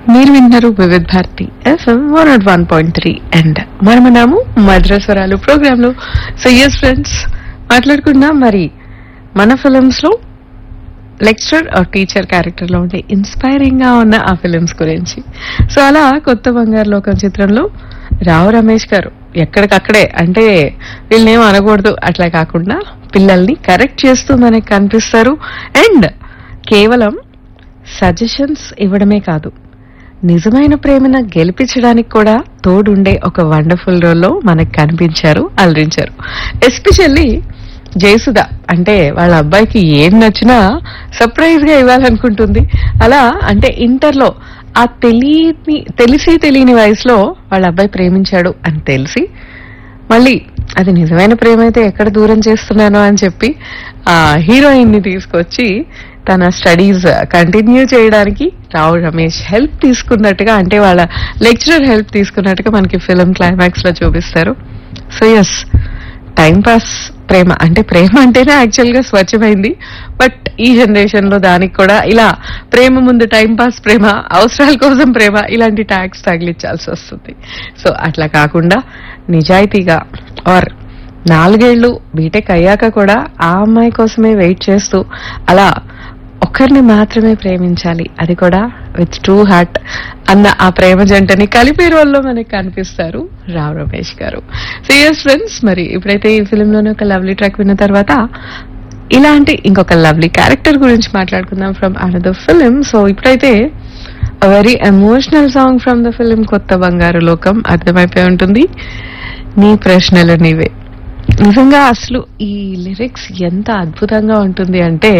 మీరు విన్నారు Vividh Bharati FM one not one point three and మనమన్నాము మద్రస్వరాలు ప్రోగ్రామ్ లో సో ఎస్ ఫ్రెండ్స్ మాట్లాడుకుందాం మరి మన ఫిలిమ్స్ లో లెక్చరర్ ఆర్ టీచర్ క్యారెక్టర్ లో ఉండే ఇన్స్పైరింగ్ గా ఉన్న ఆ ఫిలిమ్స్ గురించి సో అలా కొత్త బంగారు లోకం చిత్రంలో రావు రమేష్ గారు ఎక్కడికక్కడే అంటే వీళ్ళనేం అనకూడదు అట్లా కాకుండా పిల్లల్ని కరెక్ట్ చేస్తూ మనకి కనిపిస్తారు అండ్ కేవలం సజెషన్స్ ఇవ్వడమే కాదు నిజమైన ప్రేమను గెలిపించడానికి కూడా తోడుండే ఒక వండర్ఫుల్ రోల్లో మనకు కనిపించారు అలరించారు ఎస్పెషల్లీ జయసుధ అంటే వాళ్ళ అబ్బాయికి ఏం నచ్చినా సర్ప్రైజ్ గా ఇవ్వాలనుకుంటుంది అలా అంటే ఇంటర్లో ఆ తెలియని తెలిసి తెలియని వయసులో వాళ్ళ అబ్బాయి ప్రేమించాడు అని తెలిసి మళ్ళీ అది నిజమైన ప్రేమ అయితే ఎక్కడ దూరం చేస్తున్నానో అని చెప్పి ఆ హీరోయిన్ ని తీసుకొచ్చి తన స్టడీస్ కంటిన్యూ చేయడానికి రావు రమేష్ హెల్ప్ తీసుకున్నట్టుగా అంటే వాళ్ళ లెక్చరర్ హెల్ప్ తీసుకున్నట్టుగా మనకి ఫిలిం క్లైమాక్స్ లో చూపిస్తారు సో ఎస్ టైం పాస్ ప్రేమ అంటే ప్రేమ అంటేనే యాక్చువల్ గా స్వచ్ఛమైంది బట్ ఈ జనరేషన్ లో దానికి కూడా ఇలా ప్రేమ ముందు టైం పాస్ ప్రేమ అవసరాల కోసం ప్రేమ ఇలాంటి ట్యాగ్స్ తగిలించాల్సి వస్తుంది సో అట్లా కాకుండా నిజాయితీగా ఆర్ నాలుగేళ్లు బీటెక్ అయ్యాక కూడా ఆ అమ్మాయి కోసమే వెయిట్ చేస్తూ అలా ఒక్కరిని మాత్రమే ప్రేమించాలి అది కూడా విత్ ట్రూ హార్ట్ అన్న ఆ ప్రేమ జంటని కలిపే రోల్లో మనకి కనిపిస్తారు రావ్ రమేష్ గారు సీరియస్ ఫ్రెండ్స్ మరి ఇప్పుడైతే ఈ ఫిలిం లోనే ఒక లవ్లీ ట్రాక్ విన్న తర్వాత ఇలాంటి ఇంకొక లవ్లీ క్యారెక్టర్ గురించి మాట్లాడుకుందాం ఫ్రమ్ అనదర్ ఫిలిం సో ఇప్పుడైతే very emotional song from the film కొత్త బంగారు లోకం అర్థమైపోయి ఉంటుంది నీ ప్రశ్నలు నీవే నిజంగా అసలు ఈ లిరిక్స్ ఎంత అద్భుతంగా ఉంటుంది అంటే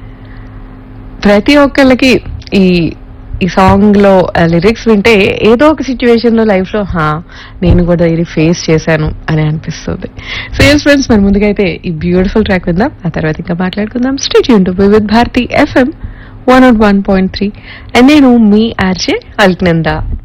ప్రతి ఒక్కళ్ళకి ఈ ఈ సాంగ్ లో లిరిక్స్ వింటే ఏదో ఒక సిచ్యువేషన్ లో లైఫ్ లో హా నేను కూడా ఇది ఫేస్ చేశాను అని అనిపిస్తుంది సో ఎస్ ఫ్రెండ్స్ మరి ముందుగా అయితే ఈ బ్యూటిఫుల్ ట్రాక్ విందాం ఆ తర్వాత ఇంకా మాట్లాడుకుందాం స్టేట్ యూన్ to with Bharati FM one not one point three and నేను మీ ఆర్జే అల్క్నందా